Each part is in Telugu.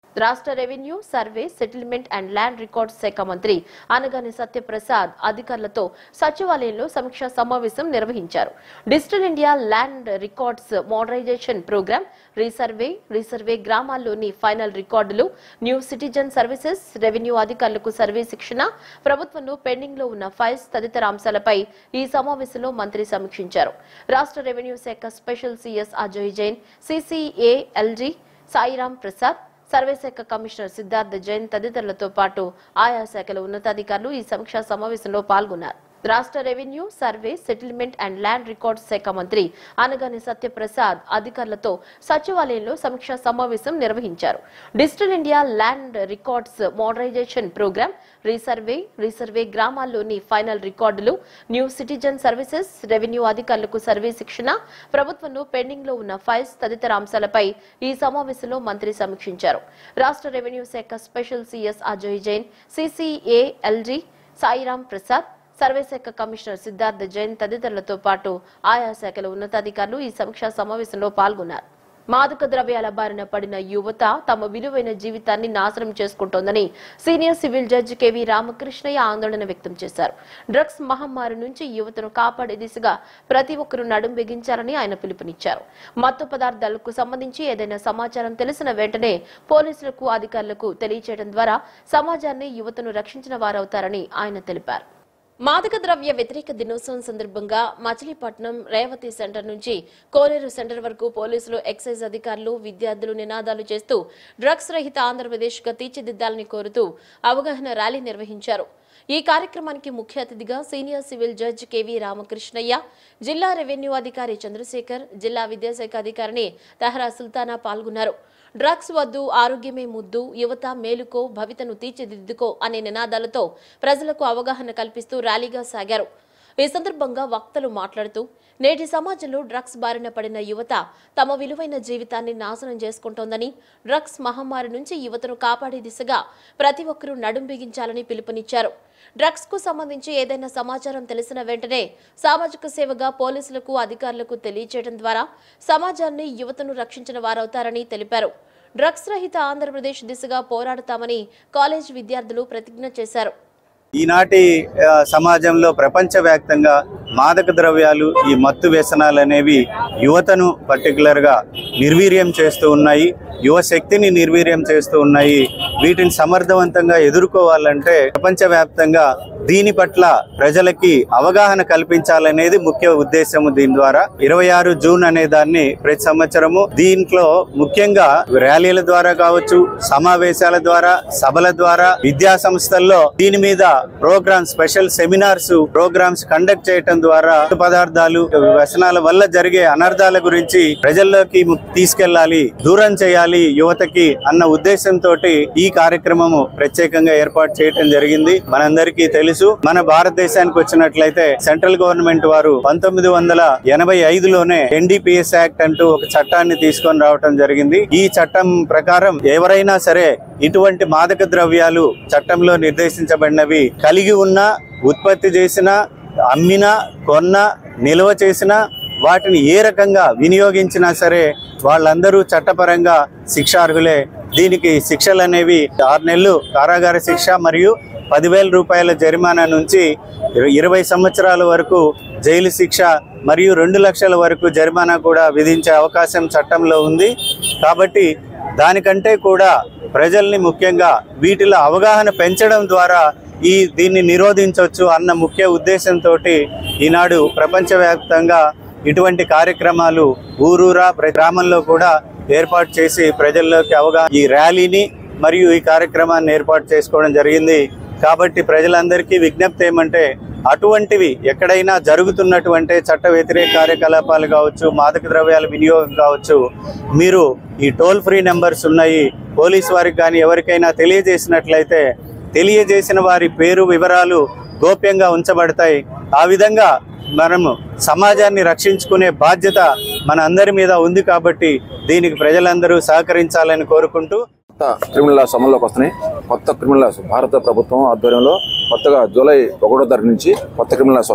రాష్ట్ర revenue survey settlement and land records శాఖ మంత్రి అనగాని సత్యప్రసాద్ అధికారులతో సచివాలయంలో సమీక్షా సమావేశం నిర్వహించారు digital India land records modernisation programme resurvey resurvey గ్రామాల్లోని ఫైనల్ రికార్డులు న్యూ సిటిజన్ సర్వీసెస్ రెవెన్యూ అధికారులకు సర్వే శిక్షణ ప్రభుత్వంలో పెండింగ్ లో ఉన్న ఫైల్స్ తదితర అంశాలపై ఈ సమావేశంలో మంత్రి సమీక్షించారు రాష్ట్ర రెవెన్యూ శాఖ special CS Ajay Jain CCA LG Sairam Prasad survey శాఖ కమిషనర్ సిద్ధార్థ జైన్ తదితరులతో పాటు ఆయా శాఖల ఉన్నతాధికారులు ఈ సమీక్షా సమావేశంలో పాల్గొన్నారు రాష్ట్ర revenue survey settlement and land records శాఖ మంత్రి అనగాని సత్యప్రసాద్ అధికారులతో సచివాలయంలో సమీక్షా సమావేశం నిర్వహించారు digital India land records modernisation programme resurvey resurvey గ్రామాల్లోని ఫైనల్ రికార్డులు న్యూ సిటిజన్ సర్వీసెస్ రెవెన్యూ అధికారులకు సర్వే శిక్షణ ప్రభుత్వంలో పెండింగ్ లో ఉన్న ఫైల్స్ తదితర అంశాలపై ఈ సమావేశంలో మంత్రి సమీక్షించారు రాష్ట్ర రెవెన్యూ శాఖ special CS Ajay Jain CCA LG Sairam Prasad survey శాఖ కమిషనర్ సిద్ధార్థ జైన్ తదితరులతో పాటు ఆయా శాఖల ఉన్నతాధికారులు ఈ సమీక్షా సమావేశంలో పాల్గొన్నారు మాదక ద్రవ్యాల బారిన పడిన యువత తమ విలువైన జీవితాన్ని నాశనం చేసుకుంటోందని senior civil judge KV Ramakrishnaiah ఆందోళన వ్యక్తం చేశారు డ్రగ్స్ మహమ్మారి నుంచి యువతను కాపాడే దిశగా ప్రతి ఒక్కరూ నడుం బిగించాలని ఆయన పిలుపునిచ్చారు మత్తు పదార్థాలకు సంబంధించి ఏదైనా సమాచారం తెలిసిన వెంటనే పోలీసులకు అధికారులకు తెలియచేయడం ద్వారా సమాజాన్ని యువతను రక్షించిన వారవుతారని ఆయన తెలిపారు మాదక ద్రవ్య వ్యతిరేక దినోత్సవం సందర్భంగా మచిలీపట్నం రేవతి సెంటర్ నుంచి కోనేరు సెంటర్ వరకు పోలీసులు ఎక్సైజ్ అధికారులు విద్యార్థులు నినాదాలు చేస్తూ డ్రగ్స్ రహిత ఆంధ్రప్రదేశ్గా తీర్చిదిద్దాలని కోరుతూ అవగాహన ర్యాలీ నిర్వహించారు ఈ కార్యక్రమానికి ముఖ్య అతిథిగా senior civil judge KV Ramakrishnaiah జిల్లా రెవెన్యూ అధికారి చంద్రశేఖర్ జిల్లా విద్యాశాఖ అధికారిని తహరా సుల్తానా పాల్గొన్నారు డ్రగ్స్ వద్దు ఆరోగ్యమే ముద్దు యువత మేలుకో భవితను తీర్చిదిద్దుకో అనే నినాదాలతో ప్రజలకు అవగాహన కల్పిస్తూ ర్యాలీగా సాగారు ఈ సందర్భంగా వక్తలు మాట్లాడుతూ నేటి సమాజంలో డ్రగ్స్ బారిన పడిన యువత తమ విలువైన జీవితాన్ని నాశనం చేసుకుంటోందని డ్రగ్స్ మహమ్మారి నుంచి యువతను కాపాడే దిశగా ప్రతి ఒక్కరూ నడుం బిగించాలని పిలుపునిచ్చారు డ్రగ్స్ కు సంబంధించి ఏదైనా సమాచారం తెలిసిన వెంటనే సామాజిక సేవగా పోలీసులకు అధికారులకు తెలియచేయడం ద్వారా సమాజాన్ని యువతను రక్షించిన వారవుతారని తెలిపారు డ్రగ్స్ రహిత ఆంధ్రప్రదేశ్ దిశగా పోరాడతామని కాలేజ్ విద్యార్థులు ప్రతిజ్ఞ చేశారు ఈనాటి ఆ, సమాజంలో ప్రపంచవ్యాప్తంగా మాదక ద్రవ్యాలు ఈ మత్తు వ్యసనాలు అనేవి యువతను పర్టికులర్గా నిర్వీర్యం చేస్తూ ఉన్నాయి యువ శక్తిని నిర్వీర్యం చేస్తూ ఉన్నాయి వీటిని సమర్థవంతంగా ఎదుర్కోవాలంటే ప్రపంచవ్యాప్తంగా దీని పట్ల ప్రజలకి అవగాహన కల్పించాలనేది ముఖ్య ఉద్దేశము దీని ద్వారా ఇరవై ఆరు జూన్ అనే దాన్ని ప్రతి సంవత్సరము దీంట్లో ముఖ్యంగా ర్యాలీల ద్వారా కావచ్చు సమావేశాల ద్వారా సభల ద్వారా విద్యా సంస్థల్లో దీని మీద programme special seminars programmes conduct చేయటం ద్వారా మత్తు పదార్థాలు వ్యసనాల వల్ల జరిగే అనర్థాల గురించి ప్రజల్లోకి ము- తీసుకెళ్లాలి దూరం చేయాలి యువతకి అన్న ఉద్దేశంతో ఈ కార్యక్రమము ప్రత్యేకంగా ఏర్పాటు చేయటం జరిగింది మనందరికీ తెలుసు మన భారతదేశానికి వచ్చినట్లయితే సెంట్రల్ గవర్నమెంట్ వారు పంతొమ్మిది వందల ఎనభై ఐదులోనే ఎన్డీపీఎస్ యాక్ట్ అంటూ ఒక చట్టాన్ని తీసుకొని రావటం జరిగింది ఈ చట్టం ప్రకారం ఎవరైనా సరే ఇటువంటి మాదక ద్రవ్యాలు చట్టంలో నిర్దేశించబడినవి కలిగి ఉన్న ఉత్పత్తి చేసిన అమ్మిన కొన్న నిల్వ చేసిన వాటిని ఏ రకంగా వినియోగించినా సరే వాళ్ళందరూ చట్టపరంగా శిక్షార్హులే దీనికి శిక్షలు అనేవి ఆరు నెలలు కారాగార శిక్ష మరియు పదివేల రూపాయల జరిమానా నుంచి ఇర- ఇరవై సంవత్సరాల వరకు జైలు శిక్ష మరియు రెండు లక్షల వరకు జరిమానా కూడా విధించే అవకాశం చట్టంలో ఉంది కాబట్టి దానికంటే కూడా ప్రజల్ని ముఖ్యంగా వీటిలో అవగాహన పెంచడం ద్వారా ఈ దీన్ని నిరోధించవచ్చు అన్న ముఖ్య ఉద్దేశంతో ఈనాడు ప్రపంచవ్యాప్తంగా ఇటువంటి కార్యక్రమాలు ఊరూరా ప్రతి గ్రామంలో కూడా ఏర్పాటు చేసి ప్రజల్లోకి అవగాహన ఈ ర్యాలీని మరియు ఈ కార్యక్రమాన్ని ఏర్పాటు చేసుకోవడం జరిగింది కాబట్టి ప్రజలందరికీ విజ్ఞప్తి ఏమంటే అటువంటివి ఎక్కడైనా జరుగుతున్నటువంటి చట్ట వ్యతిరేక కార్యకలాపాలు కావచ్చు మాదక ద్రవ్యాల వినియోగం కావచ్చు మీరు ఈ టోల్ ఫ్రీ నెంబర్స్ ఉన్నాయి పోలీస్ వారికి కానీ ఎవరికైనా తెలియజేసినట్లయితే తెలియజేసిన వారి పేరు వివరాలు గోప్యంగా ఉంచబడతాయి ఆ విధంగా మనము సమాజాన్ని రక్షించుకునే బాధ్యత మన అందరి మీద ఉంది కాబట్టి దీనికి ప్రజలందరూ సహకరించాలని కోరుకుంటూ కొత్త క్రిమినల్ లాస్ అమల్లోకి వస్తున్నాయి కొత్త క్రిమినల్ లాస్ భారత ప్రభుత్వం ఆధ్వర్యంలో కొత్తగా జూలై ఒకటో తారీఖు నుంచి కొత్త క్రిమినల్ లాస్ వస్తున్నాయి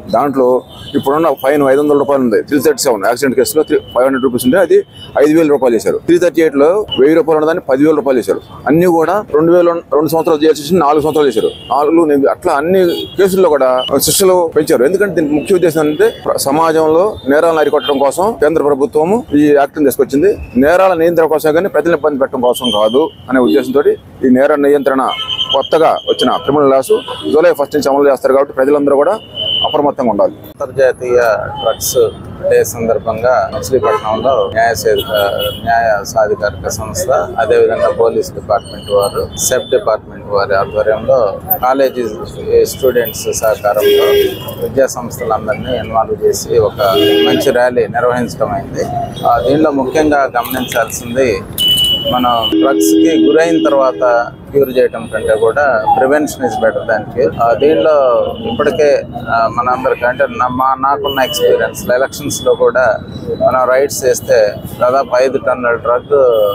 దాంట్లో ఇప్పుడున్న ఫైన్ ఐదు వందల రూపాయలు ఉంది త్రీ థర్టీ సెవెన్ యాక్సిడెంట్ కేసులో త్రీ ఫైవ్ హండ్రెడ్ రూపీస్ ఉంటే అది ఐదు వేల రూపాయలు చేశారు త్రీ థర్టీ ఎయిట్ లో వెయ్యి రూపాయలు ఉన్నదాన్ని పదివేల రూపాయలు చేశారు అన్ని కూడా రెండు వేల రెండు సంవత్సరాలు చేసి నాలుగు సంవత్సరాలు చేశారు నాలుగు ఎనిమిది అట్లా అన్ని కేసుల్లో కూడా శిక్షలు పెంచారు ఎందుకంటే దీనికి ముఖ్య ఉద్దేశం ఏంటంటే ప్ర- సమాజంలో నేరాలను అరికొట్టడం కోసం కేంద్ర ప్రభుత్వము ఈ యాక్ట్ తీసుకొచ్చింది నేరాల నియంత్రణ కోసం కానీ ప్రజలను ఇబ్బంది పెట్టడం కోసం కాదు అనే ఉద్దేశంతో ఈ నేర నియంత్రణ కొత్తగా వచ్చిన క్రిమినల్ లాసు జూలై ఫస్ట్ నుంచి అమలు చేస్తారు కాబట్టి ప్రజలందరూ కూడా అప్రమత్తంగా ఉండాలి అంతర్జాతీయ డ్రగ్స్ డే సందర్భంగా మచిలీపట్నంలో న్యాయ సేవిక న్యాయ సాధికారిక సంస్థ అదేవిధంగా పోలీస్ డిపార్ట్మెంట్ వారు సెఫ్ డిపార్ట్మెంట్ వారి ఆధ్వర్యంలో కాలేజీ స్టూడెంట్స్ సహకారంలో విద్యా సంస్థలందరినీ ఇన్వాల్వ్ చేసి ఒక మంచి ర్యాలీ నిర్వహించడం అయింది ఆ, దీనిలో ముఖ్యంగా గమనించాల్సింది మనం డ్రగ్స్ కి గురైన తర్వాత క్యూర్ చేయడం కంటే కూడా prevention is better than cure దీనిలో ఇప్పటికే ఆ, మనందరికీ అంటే నా- మా నాకున్న ఎక్స్పీరియన్స్ ఎలక్షన్స్ లో కూడా మనం రైడ్స్ చేస్తే దాదాపు ఐదు టన్నుల డ్రగ్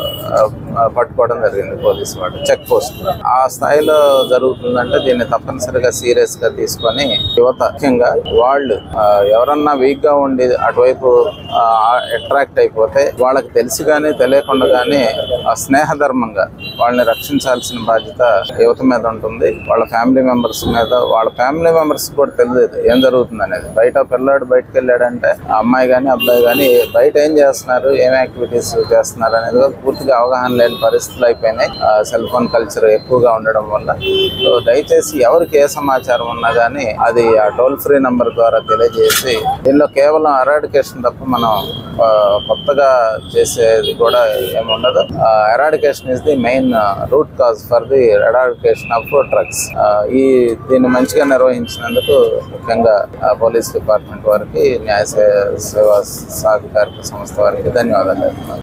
పట్టుకోవడం జరిగింది పోలీస్ వాళ్ళు చెక్ పోస్ట్ ఆ స్థాయిలో జరుగుతుందంటే దీన్ని తప్పనిసరిగా సీరియస్ గా తీసుకొని యువత ముఖ్యంగా వాళ్ళు ఆ, ఎవరన్నా వీక్ గా ఉండి అటువైపు అట్రాక్ట్ అయిపోతే వాళ్ళకి తెలిసి కానీ తెలియకుండా కానీ ఆ స్నేహధర్మంగా వాళ్ళని రక్షించాల్సిన బాధ్యత యువత మీద ఉంటుంది వాళ్ళ ఫ్యామిలీ మెంబర్స్ మీద వాళ్ళ ఫ్యామిలీ మెంబర్స్ కూడా తెలియదు ఏం జరుగుతుంది అనేది బయట పిల్లాడు బయటకు వెళ్ళాడంటే ఆ అమ్మాయి కానీ అబ్బాయి కానీ బయట ఏం చేస్తున్నారు ఏం యాక్టివిటీస్ చేస్తున్నారు అనేది కూడా పూర్తిగా అవగాహన లేని పరిస్థితులు అయిపోయినాయి సెల్ ఫోన్ కల్చర్ ఎక్కువగా ఉండడం వల్ల సో దయచేసి ఎవరికి ఏ సమాచారం ఉన్నా కానీ అది ఆ టోల్ ఫ్రీ నంబర్ ద్వారా తెలియజేసి దీనిలో కేవలం అరాడికేషన్ తప్ప మనం ఆ, కొత్తగా చేసేది కూడా ఏముండదు eradication is the main root cause for the eradication of drugs ఈ దీన్ని మంచిగా నిర్వహించినందుకు ముఖ్యంగా ఆ, పోలీస్ డిపార్ట్మెంట్ వారికి న్యాయ సే- సేవా సాధికారిక సంస్థ వారికి ధన్యవాదాలు తెలుపుతున్నాను.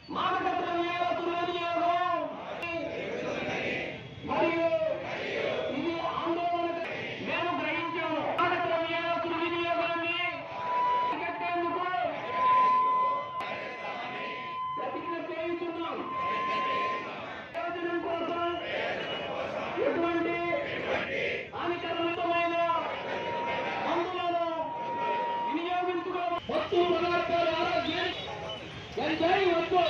ఎటువంటి హానికరమైన మందులను వినియోగించుకో మత్తు పదార్థాలు ఆరోగ్యానికి గంజాయి వద్దు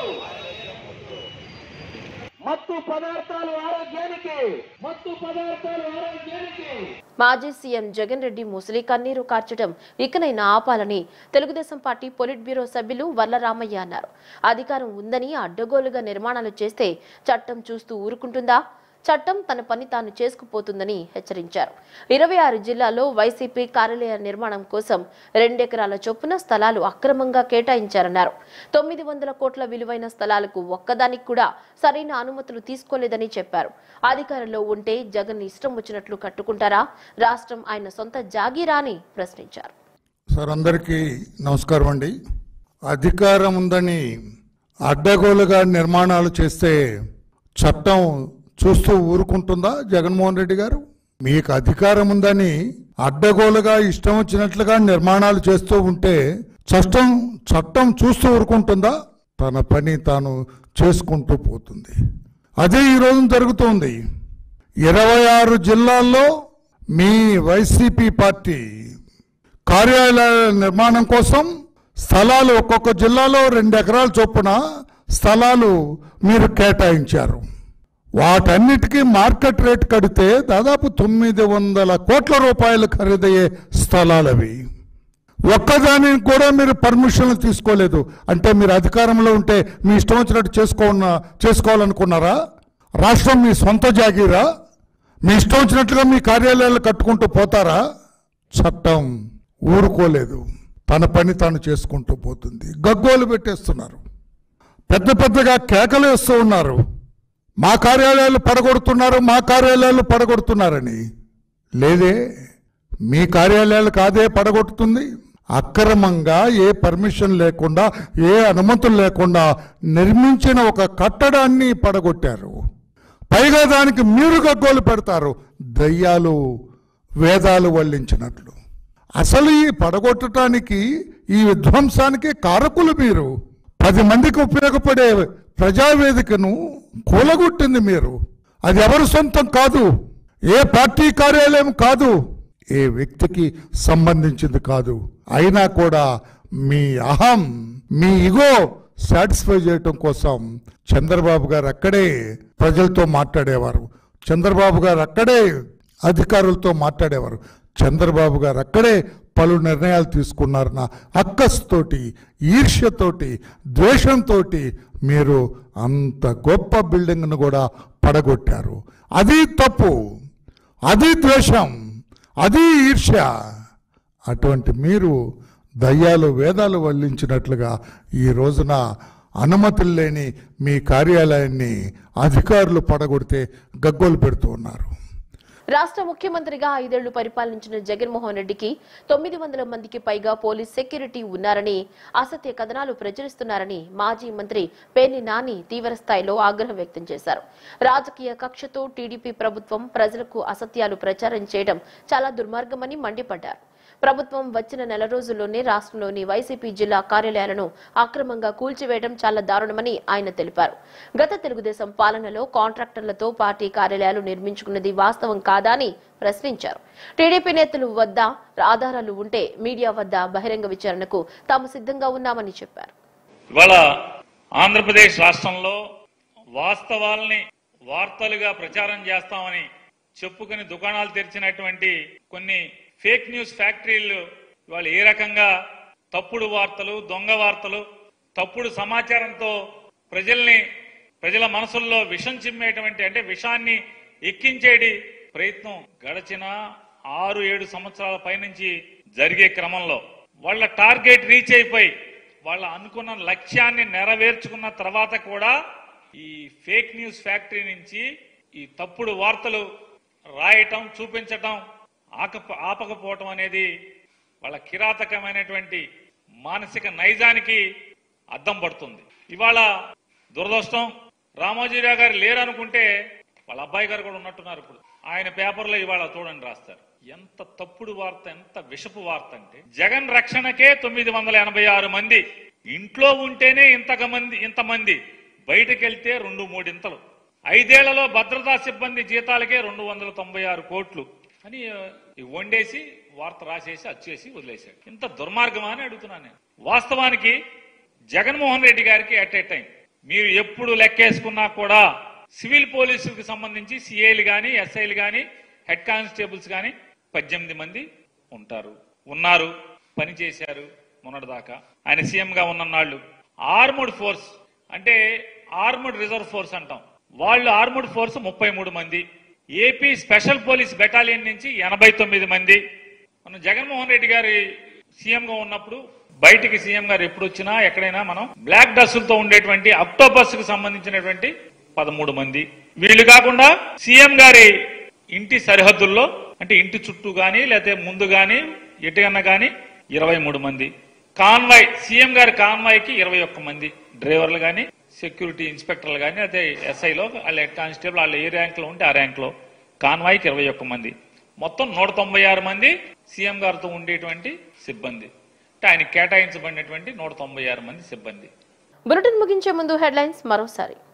మత్తు పదార్థాలు ఆరోగ్యానికి మత్తు పదార్థాలు ఆరోగ్యానికి మాజీ సీఎం జగన్ రెడ్డి ముసలి కన్నీరు కార్చడం ఇకనైనా ఆపాలని తెలుగుదేశం పార్టీ పొలిట్ బ్యూరో సభ్యులు వల్లరామయ్య అన్నారు అధికారం ఉందని అడ్డగోలుగా నిర్మాణాలు చేస్తే చట్టం చూస్తూ ఊరుకుంటుందా చట్టం తన పని తాను చేసుకుపోతుందని హెచ్చరించారు ఇరవై ఆరు జిల్లాల్లో వైసీపీ కార్యాలయ నిర్మాణం కోసం రెండెకరాల చొప్పున స్థలాలు అక్రమంగా కేటాయించారన్నారు తొమ్మిది వందల కోట్ల విలువైన స్థలాలకు ఒక్కదానికి కూడా సరైన అనుమతులు తీసుకోలేదని చెప్పారు అధికారంలో ఉంటే జగన్ ఇష్టం వచ్చినట్లు కట్టుకుంటారా రాష్ట్రం ఆయన సొంత జాగీరా అని ప్రశ్నించారు సార్ అందరికీ నమస్కారం అండి అధికారం ఉందని అడ్డగోలుగా నిర్మాణాలు చేస్తే చట్టం చూస్తూ ఊరుకుంటుందా జగన్మోహన్ రెడ్డి గారు మీకు అధికారం ఉందని అడ్డగోలుగా ఇష్టం వచ్చినట్లుగా నిర్మాణాలు చేస్తూ ఉంటే చట్టం చట్టం చూస్తూ ఊరుకుంటుందా తన పని తాను చేసుకుంటూ పోతుంది అదే ఈ రోజు జరుగుతోంది ఇరవై ఆరు జిల్లాల్లో మీ వైసీపీ పార్టీ కార్యాలయాల నిర్మాణం కోసం స్థలాలు ఒక్కొక్క జిల్లాలో రెండు ఎకరాల చొప్పున స్థలాలు మీరు కేటాయించారు వాటన్నిటికీ మార్కెట్ రేట్ కడితే దాదాపు తొమ్మిది వందల కోట్ల రూపాయలు ఖరీదయ్యే స్థలాలు అవి ఒక్కదానికి కూడా మీరు పర్మిషన్లు తీసుకోలేదు అంటే మీరు అధికారంలో ఉంటే మీ ఇష్టం వచ్చినట్టు చేసుకోన చేసుకోవాలనుకున్నారా రాష్ట్రం మీ సొంత జాగీరా మీ ఇష్టం వచ్చినట్లుగా మీ కార్యాలయాలు కట్టుకుంటూ పోతారా చట్టం ఊరుకోలేదు తన పని తాను చేసుకుంటూ పోతుంది గగ్గోలు పెట్టేస్తున్నారు పెద్ద పెద్దగా కేకలు వేస్తూ ఉన్నారు మా కార్యాలయాలు పడగొడుతున్నారు మా కార్యాలయాలు పడగొడుతున్నారని లేదే మీ కార్యాలయాలు కాదే పడగొట్టుతుంది అక్రమంగా ఏ పర్మిషన్ లేకుండా ఏ అనుమతులు లేకుండా నిర్మించిన ఒక కట్టడాన్ని పడగొట్టారు పైగా దానికి మీరు గగ్గోలు పెడతారు దయ్యాలు వేదాలు వల్లించినట్లు అసలు ఈ పడగొట్టడానికి ఈ విధ్వంసానికి కారకులు మీరు పది మందికి ఉపయోగపడే ప్రజావేదికను కూలగొట్టింది మీరు అది ఎవరి సొంతం కాదు ఏ పార్టీ కార్యాలయం కాదు ఏ వ్యక్తికి సంబంధించింది కాదు అయినా కూడా మీ అహం మీ ఇగో సాటిస్ఫై చేయటం కోసం చంద్రబాబు గారు అక్కడే ప్రజలతో మాట్లాడేవారు చంద్రబాబు గారు అక్కడే అధికారులతో మాట్లాడేవారు చంద్రబాబు గారు అక్కడే పలు నిర్ణయాలు తీసుకున్నారన్న అక్కస్తోటి ఈర్ష్యతోటి ద్వేషంతో మీరు అంత గొప్ప బిల్డింగ్ను కూడా పడగొట్టారు అది తప్పు అది ద్వేషం అది ఈర్ష్య అటువంటి మీరు దయ్యాలు వేదాలు వల్లించినట్లుగా ఈ రోజున అనుమతులు లేని మీ కార్యాలయాన్ని అధికారులు పడగొడితే గగ్గోలు పెడుతూ ఉన్నారు రాష్ట్ర ముఖ్యమంత్రిగా ఐదేళ్లు పరిపాలించిన జగన్మోహన్ రెడ్డికి తొమ్మిది వందల మందికి పైగా పోలీస్ సెక్యూరిటీ ఉన్నారని అసత్య కథనాలు ప్రచురిస్తున్నారని మాజీ మంత్రి పేర్ని నాని తీవ్ర స్థాయిలో ఆగ్రహం వ్యక్తం చేశారు రాజకీయ కక్షతో టీడీపీ ప్రభుత్వం ప్రజలకు అసత్యాలు ప్రచారం చేయడం చాలా దుర్మార్గమని మండిపడ్డారు ప్రభుత్వం వచ్చిన నెల రోజుల్లోనే రాష్ట్రంలోని వైసీపీ జిల్లా కార్యాలయాలను అక్రమంగా కూల్చివేయడం చాలా దారుణమని ఆయన తెలిపారు గత తెలుగుదేశం పాలనలో కాంట్రాక్టర్లతో పార్టీ కార్యాలయాలు నిర్మించుకున్నది వాస్తవం కాదా అని ప్రశ్నించారు టీడీపీ నేతలు వద్ద ఆధారాలు ఉంటే మీడియా వద్ద బహిరంగ విచారణకు తాము సిద్ధంగా ఉన్నామని చెప్పారు ఇవాళ ఆంధ్రప్రదేశ్ రాష్ట్రంలో వాస్తవాల్ని వార్తలుగా ప్రచారం చేస్తామని చెప్పుకుని దుకాణాలు తెరిచినటువంటి కొన్ని ఫేక్ న్యూస్ ఫ్యాక్టరీలు ఇవాళ ఏ రకంగా తప్పుడు వార్తలు దొంగ వార్తలు తప్పుడు సమాచారంతో ప్రజల్ని ప్రజల మనసుల్లో విషం చిమ్మేటువంటి అంటే విషాన్ని ఎక్కించేటి ప్రయత్నం గడిచిన ఆరు ఏడు సంవత్సరాల పైనుంచి జరిగే క్రమంలో వాళ్ళ టార్గెట్ రీచ్ అయిపోయి వాళ్ళ అనుకున్న లక్ష్యాన్ని నెరవేర్చుకున్న తర్వాత కూడా ఈ ఫేక్ న్యూస్ ఫ్యాక్టరీ నుంచి ఈ తప్పుడు వార్తలు రాయటం చూపించటం ఆక ఆపకపోవటం అనేది వాళ్ళ కిరాతకమైనటువంటి మానసిక నైజానికి అద్దం పడుతుంది ఇవాళ దురదృష్టం రామోజీరావు గారు లేరనుకుంటే వాళ్ళ అబ్బాయి గారు కూడా ఉన్నట్టున్నారు ఇప్పుడు ఆయన పేపర్లో ఇవాళ చూడండి రాస్తారు ఎంత తప్పుడు వార్త ఎంత విషపు వార్త అంటే జగన్ రక్షణకే తొమ్మిది వందల ఎనభై ఆరు మంది ఇంట్లో ఉంటేనే ఇంతక మంది ఇంతమంది బయటకు వెళ్తే రెండు మూడింతలు ఐదేళ్లలో భద్రతా సిబ్బంది జీతాలకే రెండు వందల తొంభై ఆరు కోట్లు అని ఆ, ఈ వండేసి వార్త రాసేసి అచ్చేసి వదిలేశాడు ఇంత దుర్మార్గమా అని అడుగుతున్నాను నేను వాస్తవానికి జగన్మోహన్ రెడ్డి గారికి అట్ ఏ టైం మీరు ఎప్పుడు లెక్కేసుకున్నా కూడా సివిల్ పోలీసులకు సంబంధించి సిఐలు గాని ఎస్ఐలు గాని హెడ్ కానిస్టేబుల్స్ గాని పద్దెనిమిది మంది ఉంటారు ఉన్నారు పని చేశారు మొన్నటిదాకా ఆయన సీఎం గా ఉన్ననాళ్ళు ఆర్మడ్ ఫోర్స్ అంటే ఆర్మడ్ రిజర్వ్ ఫోర్స్ అంటాం వాళ్ళు ఆర్మడ్ ఫోర్స్ ముప్పై మూడు మంది ఏపీ స్పెషల్ పోలీస్ బెటాలియన్ నుంచి ఎనభై తొమ్మిది మంది మనం జగన్మోహన్ రెడ్డి గారి సీఎం గా ఉన్నప్పుడు బయటికి సీఎం గారు ఎప్పుడు వచ్చినా ఎక్కడైనా మనం బ్లాక్ డస్టులతో ఉండేటువంటి అక్టోబస్ కు సంబంధించినటువంటి పదమూడు మంది వీళ్ళు కాకుండా సీఎం గారి ఇంటి సరిహద్దుల్లో అంటే ఇంటి చుట్టూ గాని లేకపోతే ముందు గాని ఎటుగన్నా గాని ఇరవై మూడు మంది కాన్వాయ్ సీఎం గారి కాన్వాయ్ కి ఇరవై ఒక్క మంది డ్రైవర్లు గాని సెక్యూరిటీ ఇన్స్పెక్టర్లు గాని అదే ఎస్ఐలో వాళ్ళ హెడ్ కానిస్టేబుల్ వాళ్ళ ఏ ర్యాంక్ లో ఉంటే ఆ ర్యాంక్ లో కాన్వాయ్కి ఇరవై ఒక్క మంది మొత్తం నూట తొంభై ఆరు మంది సీఎం గారితో ఉండేటువంటి సిబ్బంది అంటే ఆయన కేటాయించబడినటువంటి నూట తొంభై ఆరు మంది సిబ్బంది బులెటిన్ ముగించే ముందు హెడ్లైన్స్ మరోసారి